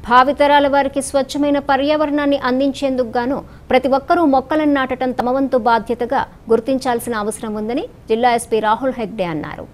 భావితరాల వారికి స్వచ్ఛమైన పర్యావరణాన్ని అందించేందుకు గాను ప్రతి ఒక్కరూ మొక్కలను నాటడం తమ వంతు బాధ్యతగా గుర్తించాల్సిన అవసరం ఉందని జిల్లా ఎస్పీ రాహుల్ హెగ్డే అన్నారు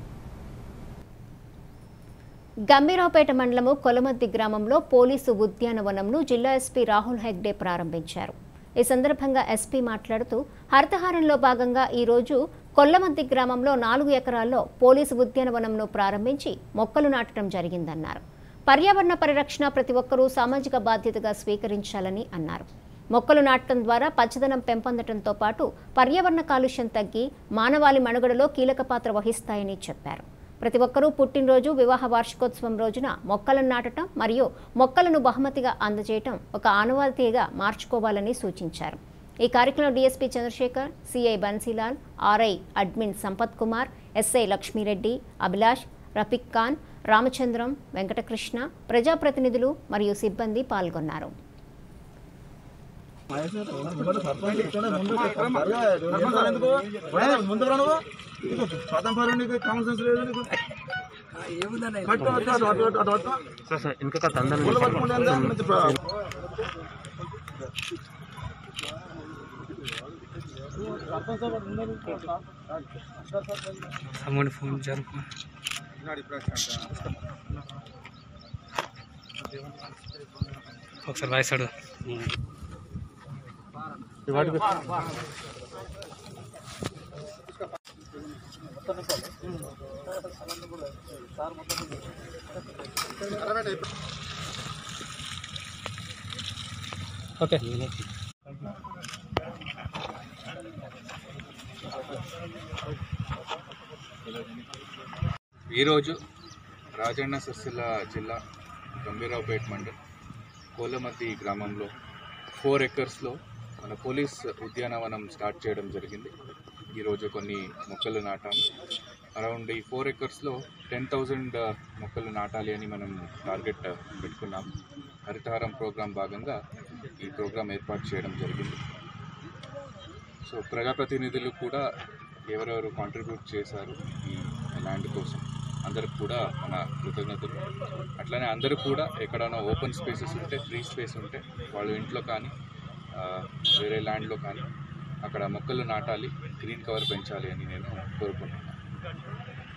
గంభీరావుపేట మండలము కొలమద్ది గ్రామంలో పోలీసు ఉద్యానవనంను జిల్లా ఎస్పీ రాహుల్ హెగ్డే ప్రారంభించారు ఈ సందర్భంగా ఎస్పీ మాట్లాడుతూ హరితహారంలో భాగంగా ఈరోజు కొల్లమద్ది గ్రామంలో నాలుగు ఎకరాల్లో పోలీసు ఉద్యానవనంను ప్రారంభించి మొక్కలు నాటడం జరిగిందన్నారు పర్యావరణ పరిరక్షణ ప్రతి ఒక్కరూ సామాజిక బాధ్యతగా స్వీకరించాలని అన్నారు మొక్కలు నాటడం ద్వారా పచ్చదనం పెంపొందడంతో పాటు పర్యావరణ కాలుష్యం తగ్గి మానవాళి మనుగడలో కీలక పాత్ర వహిస్తాయని చెప్పారు ప్రతి ఒక్కరూ పుట్టినరోజు వివాహ వార్షికోత్సవం రోజున మొక్కలను నాటడం మరియు మొక్కలను బహుమతిగా అందజేయటం ఒక ఆనవాయితీగా మార్చుకోవాలని సూచించారు ఈ కార్యక్రమంలో DSP Chandrashekar CI Bansilal RI admin Sampath Kumar SI Lakshmi Reddy Abhilash Rafiq Khan Ramachandram Venkatakrishna ప్రజాప్రతినిధులు మరియు సిబ్బంది పాల్గొన్నారు ముందు రా నువ్వు స్వాతంత్రం నీకు కామన్ సెన్స్ లేదు నీకు కట్టు అటు అటు అటు అటు అటు అటు సార్ సార్ ఇంకా తందన ఊళ్ళో పట్టుకుంటే ఎంత? మంచి ప్ర- అమ్మని ఫోన్ జరుపు ఒకసారి వాయిస్ అడుగు ఓకే ఈరోజు రాజన్న సిరిసిల్ల జిల్లా గంభీరావుపేట మండల్ కోలమద్ది గ్రామంలో ఫోర్ ఎకర్స్లో మన పోలీస్ ఉద్యానవనం స్టార్ట్ చేయడం జరిగింది ఈరోజు కొన్ని మొక్కలు నాటాము అరౌండ్ ఈ ఫోర్ ఎకర్స్లో టెన్ థౌజండ్ మొక్కలు నాటాలి అని మనం టార్గెట్ పెట్టుకున్నాం హరితహారం ప్రోగ్రాం భాగంగా ఈ ప్రోగ్రాం ఏర్పాటు చేయడం జరిగింది సో ప్రజాప్రతినిధులు కూడా ఎవరెవరు కాంట్రిబ్యూట్ చేశారు ఈ ల్యాండ్ కోసం అందరికి కూడా మన కృతజ్ఞతలు అట్లనే అందరూ కూడా ఎక్కడైనా ఓపెన్ స్పేసెస్ ఉంటే ఫ్రీ స్పేస్ ఉంటే వాళ్ళ ఇంట్లో కానీ ఆ, వేరే ల్యాండ్లో కానీ అక్కడ మొక్కలు నాటాలి గ్రీన్ కవర్ పెంచాలి అని నేను కోరుకుంటున్నాను